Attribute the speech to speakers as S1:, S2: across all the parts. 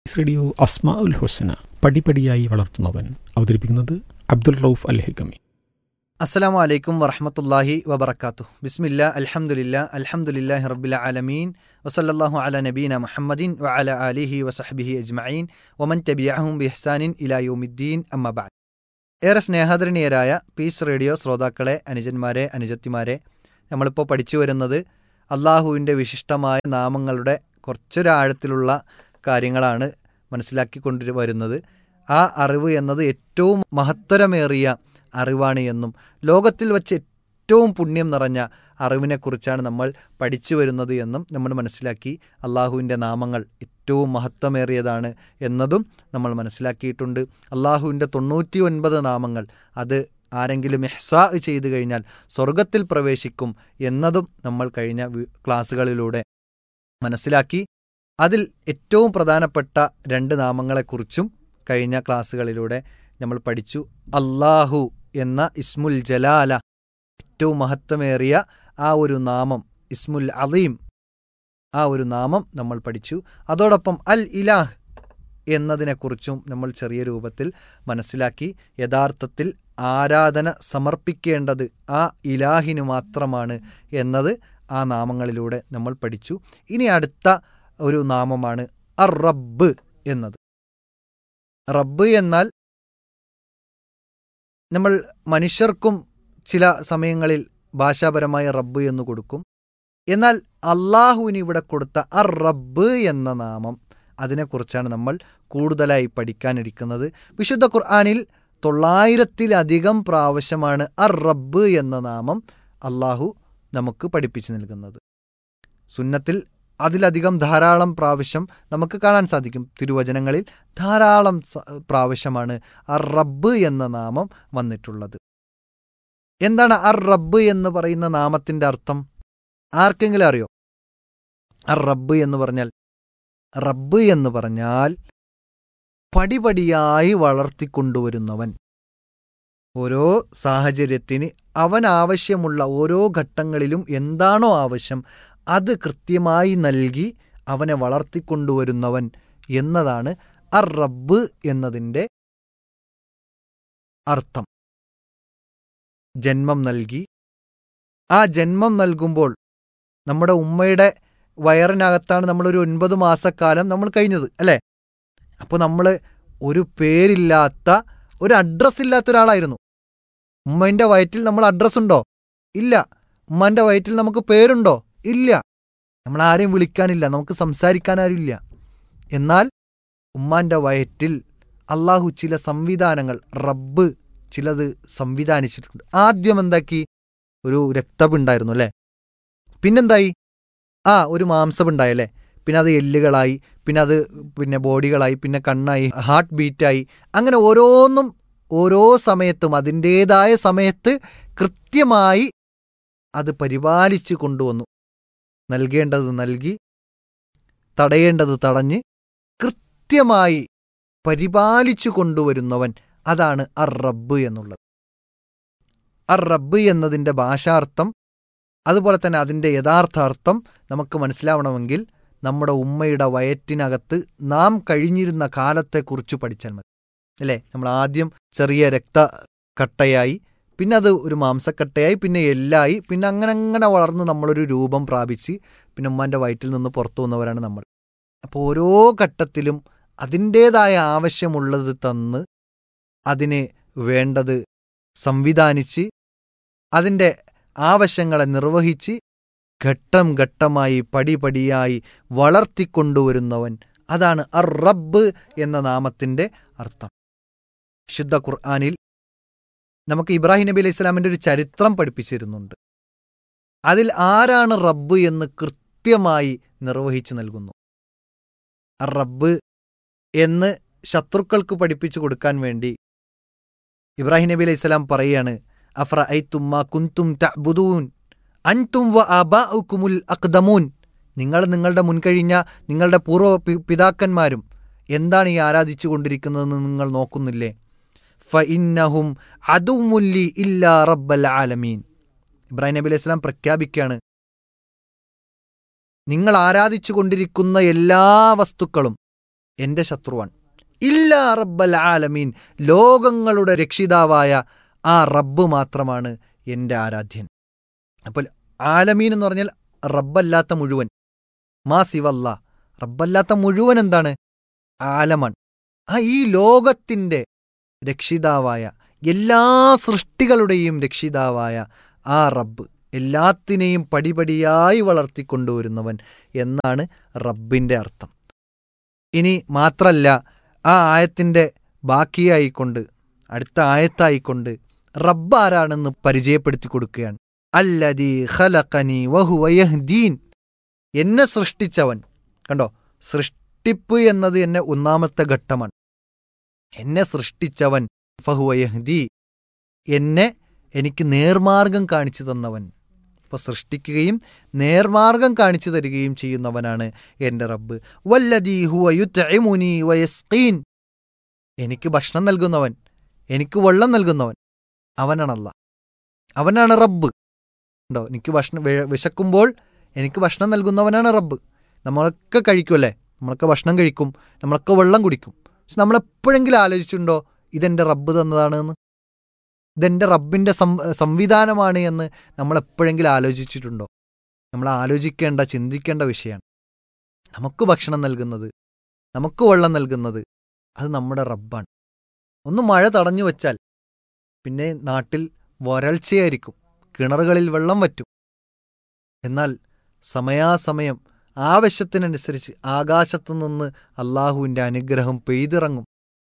S1: radio അസ്മാ ഉൽ ഹുസന പടിപടിയായി വളർത്തുന്നവൻ അവതരിപ്പിക്കുന്നത് അബ്ദുൾ റൌഫ് അൽ ഹിക്കമി
S2: അസ്സലാമു അലൈക്കും വറഹമത്തല്ലാഹി വബർക്കാത്തു ബിസ്മില്ല അൽഹംദുലില്ല അൽഹംദുലില്ലാഹി റബ്ബിൽ ആലമീൻ വസല്ലല്ലാഹു അല നബീന മുഹമ്മദിൻ വ അല ആലിഹി വസഹ്ബിഹി അജ്മഈൻ വമൻ തബിയഹും ബിഹ്സാനിൻ ഇലാ യൗമിദ്ദീൻ അമ്മ ബഅദ് ഏറെ സ്നേഹാദരണീയരായ പീസ് റേഡിയോ ശ്രോതാക്കളെ അനുജന്മാരെ അനുജത്തിമാരെ നമ്മളിപ്പോൾ പഠിച്ചു വരുന്നത് അള്ളാഹുവിൻ്റെ വിശിഷ്ടമായ നാമങ്ങളുടെ കുറച്ചൊരാഴത്തിലുള്ള കാര്യങ്ങളാണ് മനസ്സിലാക്കിക്കൊണ്ടു വരുന്നത് ആ അറിവ് എന്നത് ഏറ്റവും മഹത്തരമേറിയ അറിവാണ് എന്നും ലോകത്തിൽ വച്ച് ഏറ്റവും പുണ്യം നിറഞ്ഞ അറിവിനെക്കുറിച്ചാണ് നമ്മൾ പഠിച്ചു വരുന്നത് എന്നും നമ്മൾ മനസ്സിലാക്കി അള്ളാഹുവിൻ്റെ നാമങ്ങൾ ഏറ്റവും മഹത്വമേറിയതാണ് എന്നതും നമ്മൾ മനസ്സിലാക്കിയിട്ടുണ്ട് അള്ളാഹുവിൻ്റെ തൊണ്ണൂറ്റി ഒൻപത് നാമങ്ങൾ അത് ആരെങ്കിലും എഹ്സാ ചെയ്തു കഴിഞ്ഞാൽ സ്വർഗത്തിൽ പ്രവേശിക്കും എന്നതും നമ്മൾ കഴിഞ്ഞ വി- ക്ലാസ്സുകളിലൂടെ മനസ്സിലാക്കി അതിൽ ഏറ്റവും പ്രധാനപ്പെട്ട രണ്ട് നാമങ്ങളെക്കുറിച്ചും കഴിഞ്ഞ ക്ലാസ്സുകളിലൂടെ നമ്മൾ പഠിച്ചു അള്ളാഹു എന്ന ഇസ്മുൽ ജലാല ഏറ്റവും മഹത്വമേറിയ ആ ഒരു നാമം ഇസ്മുൽ അലീം ആ ഒരു നാമം നമ്മൾ പഠിച്ചു അതോടൊപ്പം അൽ ഇലാഹ് എന്നതിനെക്കുറിച്ചും നമ്മൾ ചെറിയ രൂപത്തിൽ മനസ്സിലാക്കി യഥാർത്ഥത്തിൽ ആരാധന സമർപ്പിക്കേണ്ടത് ആ ഇലാഹിനു മാത്രമാണ് എന്നത് ആ നാമങ്ങളിലൂടെ നമ്മൾ പഠിച്ചു ഇനി അടുത്ത ഒരു നാമമാണ് അർ റബ്ബ് എന്നത് റബ്ബ് എന്നാൽ നമ്മൾ മനുഷ്യർക്കും ചില സമയങ്ങളിൽ ഭാഷാപരമായ റബ്ബ് എന്ന് കൊടുക്കും എന്നാൽ അള്ളാഹുവിന് ഇവിടെ കൊടുത്ത അർ റബ്ബ് എന്ന നാമം അതിനെക്കുറിച്ചാണ് നമ്മൾ കൂടുതലായി പഠിക്കാനിരിക്കുന്നത് വിശുദ്ധ ഖുർആാനിൽ തൊള്ളായിരത്തിലധികം പ്രാവശ്യമാണ് അർ റബ്ബ് എന്ന നാമം അള്ളാഹു നമുക്ക് പഠിപ്പിച്ചു നൽകുന്നത് സുന്നത്തിൽ അതിലധികം ധാരാളം പ്രാവശ്യം നമുക്ക് കാണാൻ സാധിക്കും തിരുവചനങ്ങളിൽ ധാരാളം സ- പ്രാവശ്യമാണ് അർ റബ്ബ് എന്ന നാമം വന്നിട്ടുള്ളത് എന്താണ് അർ റബ്ബ് എന്ന് പറയുന്ന നാമത്തിന്റെ അർത്ഥം ആർക്കെങ്കിലും അറിയോ അർ റബ്ബ് എന്ന് പറഞ്ഞാൽ റബ്ബ് എന്ന് പറഞ്ഞാൽ പടിപടിയായി വളർത്തിക്കൊണ്ടുവരുന്നവൻ ഓരോ സാഹചര്യത്തിന് അവൻ ആവശ്യമുള്ള ഓരോ ഘട്ടങ്ങളിലും എന്താണോ ആവശ്യം അത് കൃത്യമായി നൽകി അവനെ വളർത്തിക്കൊണ്ടുവരുന്നവൻ എന്നതാണ് അർ റബ്ബ് എന്നതിൻ്റെ അർത്ഥം ജന്മം നൽകി ആ ജന്മം നൽകുമ്പോൾ നമ്മുടെ ഉമ്മയുടെ വയറിനകത്താണ് നമ്മളൊരു ഒൻപത് മാസക്കാലം നമ്മൾ കഴിഞ്ഞത് അല്ലേ അപ്പോൾ നമ്മൾ ഒരു പേരില്ലാത്ത ഒരു അഡ്രസ്സ് ഇല്ലാത്ത ഒരാളായിരുന്നു ഉമ്മൻ്റെ വയറ്റിൽ നമ്മൾ അഡ്രസ്സ് ഉണ്ടോ ഇല്ല ഉമ്മൻ്റെ വയറ്റിൽ നമുക്ക് പേരുണ്ടോ ഇല്ല നമ്മൾ ആരെയും വിളിക്കാനില്ല നമുക്ക് സംസാരിക്കാൻ ആരുമില്ല എന്നാൽ ഉമ്മാൻ്റെ വയറ്റിൽ അള്ളാഹു ചില സംവിധാനങ്ങൾ റബ്ബ് ചിലത് സംവിധാനിച്ചിട്ടുണ്ട് ആദ്യം എന്താക്കി ഒരു രക്തപിണ്ടായിരുന്നു അല്ലേ പിന്നെന്തായി ആ ഒരു മാംസമുണ്ടായല്ലേ പിന്നെ അത് എല്ലുകളായി പിന്നെ അത് പിന്നെ ബോഡികളായി പിന്നെ കണ്ണായി ഹാർട്ട് ബീറ്റായി അങ്ങനെ ഓരോന്നും ഓരോ സമയത്തും അതിൻ്റേതായ സമയത്ത് കൃത്യമായി അത് പരിപാലിച്ചു കൊണ്ടുവന്നു നൽകേണ്ടത് നൽകി തടയേണ്ടത് തടഞ്ഞ് കൃത്യമായി പരിപാലിച്ചു കൊണ്ടുവരുന്നവൻ അതാണ് അർ റബ്ബ് എന്നുള്ളത് അർ റബ്ബ് എന്നതിൻ്റെ ഭാഷാർത്ഥം അതുപോലെ തന്നെ അതിൻ്റെ യഥാർത്ഥ അർത്ഥം നമുക്ക് മനസ്സിലാവണമെങ്കിൽ നമ്മുടെ ഉമ്മയുടെ വയറ്റിനകത്ത് നാം കഴിഞ്ഞിരുന്ന കാലത്തെക്കുറിച്ച് പഠിച്ചാൽ മതി അല്ലേ നമ്മൾ ആദ്യം ചെറിയ രക്തക്കട്ടയായി പിന്നെ അത് ഒരു മാംസക്കട്ടയായി പിന്നെ എല്ലായി പിന്നെ അങ്ങനെ അങ്ങനെ വളർന്ന് നമ്മളൊരു രൂപം പ്രാപിച്ച് പിന്നെ ഉമ്മാൻ്റെ വയറ്റിൽ നിന്ന് പുറത്തു വന്നവരാണ് നമ്മൾ അപ്പോൾ ഓരോ ഘട്ടത്തിലും അതിൻ്റേതായ ആവശ്യമുള്ളത് തന്ന് അതിന് വേണ്ടത് സംവിധാനിച്ച് അതിൻ്റെ ആവശ്യങ്ങളെ നിർവഹിച്ച് ഘട്ടം ഘട്ടമായി പടിപടിയായി വളർത്തിക്കൊണ്ടുവരുന്നവൻ അതാണ് അർ റബ്ബ് എന്ന നാമത്തിൻ്റെ അർത്ഥം ശുദ്ധ ഖുർആാനിൽ നമുക്ക് ഇബ്രാഹിം നബി അലൈഹി സ്വലാമിൻ്റെ ഒരു ചരിത്രം പഠിപ്പിച്ചിരുന്നുണ്ട് അതിൽ ആരാണ് റബ്ബ് എന്ന് കൃത്യമായി നിർവഹിച്ചു നൽകുന്നു അർ റബ്ബ് എന്ന് ശത്രുക്കൾക്ക് പഠിപ്പിച്ചു കൊടുക്കാൻ വേണ്ടി ഇബ്രാഹിം നബി അലൈഹി സ്വലാം പറയാണ് അഫ്ര ഐ തുമ്മ കുന്തും തഅ്ബുദൂൻ അൻതും വ ആബാഉക്കുമുൽ അഖ്ദമൂൻ നിങ്ങൾ നിങ്ങളുടെ മുൻകഴിഞ്ഞ നിങ്ങളുടെ പൂർവ്വ പി- പിതാക്കന്മാരും എന്താണ് ഈ ആരാധിച്ചു കൊണ്ടിരിക്കുന്നതെന്ന് നിങ്ങൾ നോക്കുന്നില്ലേ ഫ ഇന്നഹും അതുമുല്ലി ഇല്ലാ റബ്ബൽ ആലമീൻ ഇബ്രാഹിം നബി അലൈഹി സ്വലാം പ്രഖ്യാപിക്കുകയാണ് നിങ്ങൾ ആരാധിച്ചു കൊണ്ടിരിക്കുന്ന എല്ലാ വസ്തുക്കളും എൻ്റെ ശത്രുവാണ് ഇല്ലാ റബ്ബൽ ആലമീൻ ലോകങ്ങളുടെ രക്ഷിതാവായ ആ റബ്ബ് മാത്രമാണ് എൻ്റെ ആരാധ്യൻ അപ്പോൾ ആലമീൻ എന്ന് പറഞ്ഞാൽ റബ്ബല്ലാത്ത മുഴുവൻ മാ സിവല്ല റബ്ബല്ലാത്ത മുഴുവൻ എന്താണ് ആലമാണ് ആ ഈ ലോകത്തിൻ്റെ രക്ഷിതാവായ എല്ലാ സൃഷ്ടികളുടെയും രക്ഷിതാവായ ആ റബ്ബ് എല്ലാത്തിനെയും പടിപടിയായി വളർത്തിക്കൊണ്ടുവരുന്നവൻ എന്നാണ് റബ്ബിൻ്റെ അർത്ഥം ഇനി മാത്രല്ല ആ ആയത്തിൻ്റെ ബാക്കിയായിക്കൊണ്ട് അടുത്ത ആയത്തായിക്കൊണ്ട് റബ്ബ് ആരാണെന്ന് പരിചയപ്പെടുത്തി കൊടുക്കുകയാണ് അല്ലദീ ഖലഖനി വഹുവ യഹ്ദീൻ എന്നെ സൃഷ്ടിച്ചവൻ കണ്ടോ സൃഷ്ടിപ്പ് എന്നത് എന്നെ ഒന്നാമത്തെ ഘട്ടമാണ് എന്നെ സൃഷ്ടിച്ചവൻ ഫഹുവ യഹ്ദി എന്നെ എനിക്ക് നേർമാർഗം കാണിച്ചു തന്നവൻ അപ്പോൾ സൃഷ്ടിക്കുകയും നേർമാർഗം കാണിച്ചു തരികയും ചെയ്യുന്നവനാണ് എൻ്റെ റബ്ബ് വല്ലദീ ഹുവ യുത്ഇമുനി വയസ്ഖീൻ എനിക്ക് ഭക്ഷണം നൽകുന്നവൻ എനിക്ക് വെള്ളം നൽകുന്നവൻ അവനാണല്ല അവനാണ് റബ്ബ് ഉണ്ടോ എനിക്ക് ഭക്ഷണം വെ- വിശക്കുമ്പോൾ എനിക്ക് ഭക്ഷണം നൽകുന്നവനാണ് റബ്ബ് നമ്മളൊക്കെ കഴിക്കുമല്ലേ നമ്മളൊക്കെ ഭക്ഷണം കഴിക്കും നമ്മളൊക്കെ വെള്ളം കുടിക്കും പക്ഷെ നമ്മളെപ്പോഴെങ്കിലും ആലോചിച്ചിട്ടുണ്ടോ ഇതെൻ്റെ റബ്ബ് തന്നതാണ് എന്ന് ഇതെൻ്റെ റബ്ബിൻ്റെ സം സംവിധാനമാണ് എന്ന് നമ്മളെപ്പോഴെങ്കിലും ആലോചിച്ചിട്ടുണ്ടോ നമ്മൾ ആലോചിക്കേണ്ട ചിന്തിക്കേണ്ട വിഷയമാണ് നമുക്ക് ഭക്ഷണം നൽകുന്നത് നമുക്ക് വെള്ളം നൽകുന്നത് അത് നമ്മുടെ റബ്ബാണ് ഒന്ന് മഴ തടഞ്ഞു വച്ചാൽ പിന്നെ നാട്ടിൽ വരൾച്ചയായിരിക്കും കിണറുകളിൽ വെള്ളം വറ്റും എന്നാൽ സമയാസമയം ആവശ്യത്തിനനുസരിച്ച് ആകാശത്തു നിന്ന് അള്ളാഹുവിൻ്റെ അനുഗ്രഹം പെയ്തിറങ്ങും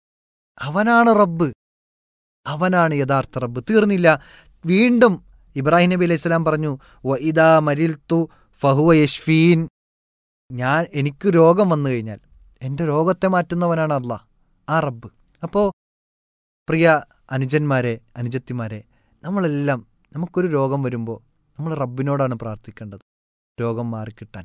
S2: അവനാണ് റബ്ബ് അവനാണ് യഥാർത്ഥ റബ്ബ് തീർന്നില്ല വീണ്ടും ഇബ്രാഹിം നബി അലൈഹി സ്വലാം പറഞ്ഞു വ ഇദാ മരിൽത്തു ഫഹുവ യഷ്ഫീൻ ഞാൻ എനിക്ക് രോഗം വന്നു കഴിഞ്ഞാൽ എൻ്റെ രോഗത്തെ മാറ്റുന്നവനാണ് അള്ളാഹ് ആ റബ്ബ് അപ്പോൾ പ്രിയ അനുജന്മാരെ അനുജത്തിമാരെ നമ്മളെല്ലാം നമുക്കൊരു രോഗം വരുമ്പോൾ നമ്മൾ റബ്ബിനോടാണ് പ്രാർത്ഥിക്കേണ്ടത് രോഗം മാറിക്കിട്ടാൻ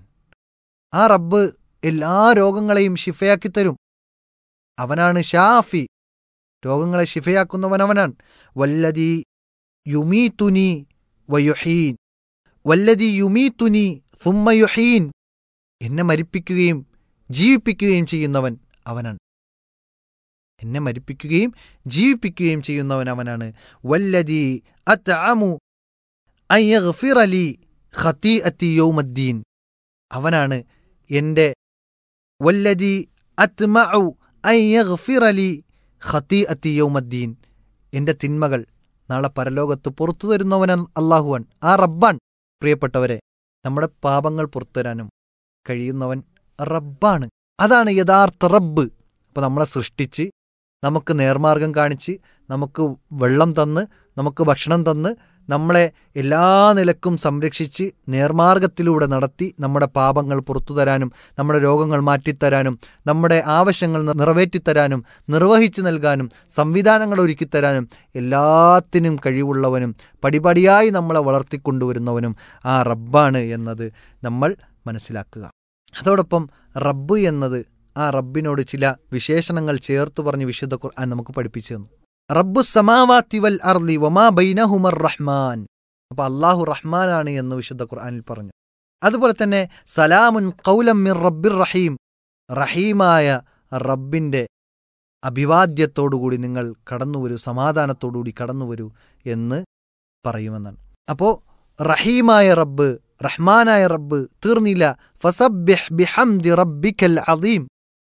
S2: ആ റബ്ബ് എല്ലാ രോഗങ്ങളെയും ഷിഫയാക്കി തരും അവനാണ് ഷാഫി രോഗങ്ങളെ ഷിഫയാക്കുന്നവൻ അവനാണ് വല്ലതി യുമീതുനി വയുഹീൻ വല്ലതി യുമീതുനി സുമ്മ യുഹീൻ എന്നെ മരിപ്പിക്കുകയും ജീവിപ്പിക്കുകയും ചെയ്യുന്നവൻ അവനാണ് എന്നെ മരിപ്പിക്കുകയും ജീവിപ്പിക്കുകയും ചെയ്യുന്നവൻ അവനാണ് വല്ലതി അത്അമു അൻ യഗ്ഫിറ ലി ഖതീഅത്തി യൗമദ്ദീൻ അവനാണ് എൻ്റെ വല്ലതി അത്മഉ അൻ യഗ്ഫിറ ലി ഖതീഅത്തി യൗമദ്ദീൻ എൻ്റെ തിന്മകൾ നാളെ പരലോകത്ത് പുറത്തു തരുന്നവൻ അള്ളാഹുവാൻ ആ റബ്ബാൻ പ്രിയപ്പെട്ടവരെ നമ്മുടെ പാപങ്ങൾ പുറത്തു തരാനും കഴിയുന്നവൻ റബ്ബാണ് അതാണ് യഥാർത്ഥ റബ്ബ് അപ്പോൾ നമ്മളെ സൃഷ്ടിച്ച് നമുക്ക് നേർമാർഗം കാണിച്ച് നമുക്ക് വെള്ളം തന്ന് നമുക്ക് ഭക്ഷണം തന്ന് നമ്മളെ എല്ലാ നിലക്കും സംരക്ഷിച്ച് നേർമാർഗത്തിലൂടെ നടത്തി നമ്മുടെ പാപങ്ങൾ പുറത്തു തരാനും നമ്മുടെ രോഗങ്ങൾ മാറ്റിത്തരാനും നമ്മുടെ ആവശ്യങ്ങൾ നി- നിറവേറ്റിത്തരാനും നിർവഹിച്ചു നൽകാനും സംവിധാനങ്ങൾ ഒരുക്കിത്തരാനും എല്ലാത്തിനും കഴിവുള്ളവനും പടിപടിയായി നമ്മളെ വളർത്തിക്കൊണ്ടുവരുന്നവനും ആ റബ്ബാണ് എന്നത് നമ്മൾ മനസ്സിലാക്കുക അതോടൊപ്പം റബ്ബ് എന്നത് ആ റബ്ബിനോട് ചില വിശേഷണങ്ങൾ ചേർത്ത് പറഞ്ഞ് വിശുദ്ധ ഖുർആൻ നമുക്ക് പഠിപ്പിച്ചു തന്നു റബ്ബു സമാവാത്തി വൽ അർലി വമാ ബൈനഹുമർ റഹ്മാൻ അപ്പൊ അള്ളാഹു റഹ്മാനാണ് എന്ന് വിശുദ്ധ ഖുർആനിൽ പറഞ്ഞു അതുപോലെ തന്നെ സലാമുൻ കൗലം മിർ റബ്ബിർ റഹീം റഹീമായ റബ്ബിന്റെ അഭിവാദ്യത്തോടുകൂടി നിങ്ങൾ കടന്നുവരൂ സമാധാനത്തോടുകൂടി കടന്നുവരൂ എന്ന് പറയുമെന്നാണ് അപ്പോൾ റഹീമായ റബ്ബ് റഹ്മാനായ റബ്ബ് തീർന്നില്ല ഫസബ്ബിഹ് ബിഹംദി റബ്ബിക്കൽ അലീം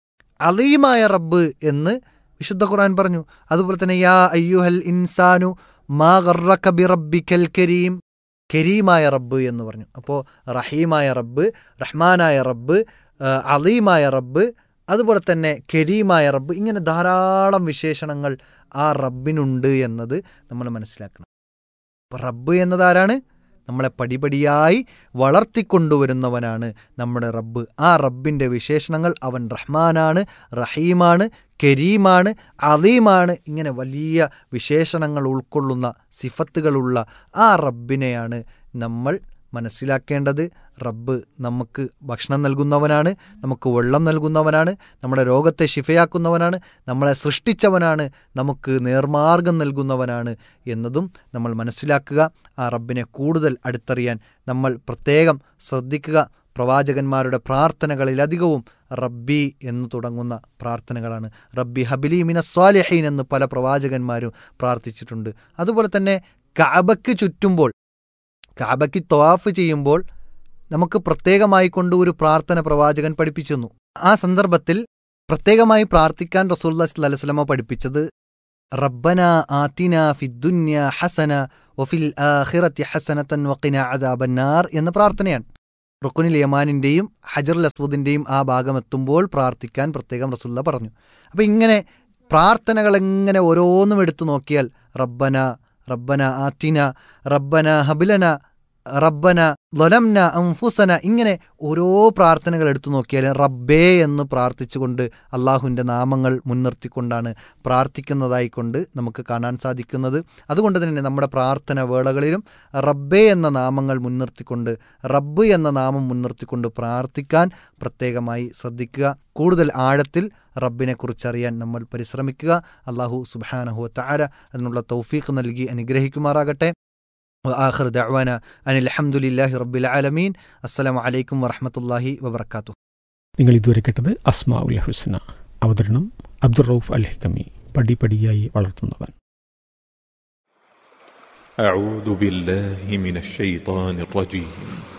S2: അലീമായ റബ്ബ് എന്ന് വിശുദ്ധ ഖുർആൻ പറഞ്ഞു അതുപോലെ തന്നെ യാ അയ്യുഹൽ ഇൻസാനു മാ ഗർറക ബി റബ്ബിക്കൽ കരീം കരീമായ റബ്ബ് എന്ന് പറഞ്ഞു അപ്പോൾ റഹീമായ റബ്ബ് റഹ്മാനായ റബ്ബ് ആ, അലീമായ റബ്ബ് അതുപോലെ തന്നെ കരീമായ റബ്ബ് ഇങ്ങനെ ധാരാളം വിശേഷണങ്ങൾ ആ റബ്ബിനുണ്ട് എന്നത് നമ്മൾ മനസ്സിലാക്കണം അപ്പോൾ റബ്ബ് എന്നതാരാണ് നമ്മളെ പടിപടിയായി വളർത്തിക്കൊണ്ടുവരുന്നവനാണ് നമ്മുടെ റബ്ബ് ആ റബ്ബിൻ്റെ വിശേഷണങ്ങൾ അവൻ റഹ്മാനാണ് റഹീമാണ് കരീമാണ് അലീമാണ് ഇങ്ങനെ വലിയ വിശേഷണങ്ങൾ ഉൾക്കൊള്ളുന്ന സിഫത്തുകളുള്ള ആ റബ്ബിനെയാണ് നമ്മൾ മനസ്സിലാക്കേണ്ടത് റബ്ബ് നമുക്ക് ഭക്ഷണം നൽകുന്നവനാണ് നമുക്ക് വെള്ളം നൽകുന്നവനാണ് നമ്മുടെ രോഗത്തെ ശിഫയാക്കുന്നവനാണ് നമ്മളെ സൃഷ്ടിച്ചവനാണ് നമുക്ക് നേർമാർഗം നൽകുന്നവനാണ് എന്നതും നമ്മൾ മനസ്സിലാക്കുക ആ റബ്ബിനെ കൂടുതൽ അടുത്തറിയാൻ നമ്മൾ പ്രത്യേകം ശ്രദ്ധിക്കുക പ്രവാചകന്മാരുടെ പ്രാർത്ഥനകളിൽ അധികവും റബ്ബി എന്ന് തുടങ്ങുന്ന പ്രാർത്ഥനകളാണ് റബ്ബി ഹബിലി മിന സ്വാലിഹീൻ എന്ന് പല പ്രവാചകന്മാരും പ്രാർത്ഥിച്ചിട്ടുണ്ട് അതുപോലെ തന്നെ കാബയ്ക്ക് ചുറ്റുമ്പോൾ കാബയ്ക്ക് ത്വാഫ് ചെയ്യുമ്പോൾ നമുക്ക് പ്രത്യേകമായി കൊണ്ട് ഒരു പ്രാർത്ഥന പ്രവാചകൻ പഠിപ്പിച്ചു തന്നു ആ സന്ദർഭത്തിൽ പ്രത്യേകമായി പ്രാർത്ഥിക്കാൻ റസൂല്ലാ സ്വലമ പഠിപ്പിച്ചത് റബ്ബന ആത്തിന ഫിദ്ദുന്യ ഹസന വഫിൽ ആഖിറത്തി ഹസനത്തൻ വഖിന അദാബന്നാർ എന്ന പ്രാർത്ഥനയാണ് റുക്കുനിൽ യമാനിൻ്റെയും ഹജറുൽ അസ്വദിൻ്റെയും ആ ഭാഗം എത്തുമ്പോൾ പ്രാർത്ഥിക്കാൻ പ്രത്യേകം റസുല്ല പറഞ്ഞു അപ്പം ഇങ്ങനെ പ്രാർത്ഥനകൾ എങ്ങനെ ഓരോന്നും എടുത്തു നോക്കിയാൽ റബ്ബന റബ്ബന ആത്തിന റബ്ബന ഹബിലന റബ്ബന ലൊലംന അംഫുസന ഇങ്ങനെ ഓരോ പ്രാർത്ഥനകൾ എടുത്തു നോക്കിയാൽ റബ്ബേ എന്ന് പ്രാർത്ഥിച്ചുകൊണ്ട് അള്ളാഹുവിൻ്റെ നാമങ്ങൾ മുൻനിർത്തിക്കൊണ്ടാണ് പ്രാർത്ഥിക്കുന്നതായി കൊണ്ട് നമുക്ക് കാണാൻ സാധിക്കുന്നത് അതുകൊണ്ട് തന്നെ നമ്മുടെ പ്രാർത്ഥന വേളകളിലും റബ്ബേ എന്ന നാമങ്ങൾ മുൻനിർത്തിക്കൊണ്ട് റബ്ബ് എന്ന നാമം മുൻനിർത്തിക്കൊണ്ട് പ്രാർത്ഥിക്കാൻ പ്രത്യേകമായി ശ്രദ്ധിക്കുക കൂടുതൽ ആഴത്തിൽ റബ്ബിനെ കുറിച്ചറിയാൻ നമ്മൾ പരിശ്രമിക്കുക അള്ളാഹു സുബാനഹു താര അതിനുള്ള തൗഫീഖ് നൽകി അനുഗ്രഹിക്കുമാറാകട്ടെ وآخر دعوانا أن الحمد لله رب العالمين السلام عليكم ورحمة الله وبركاته
S1: നിങ്ങൾ ഇതുവരെ കേട്ടത് അസ്മാ ഉൽ ഹുസ്ന അവതരണം അബ്ദുൾ റൌഫ് അൽ ഹിക്കമി പടിപടിയായി വളർത്തുന്നവൻ
S3: أعوذ بالله من الشيطان الرجيم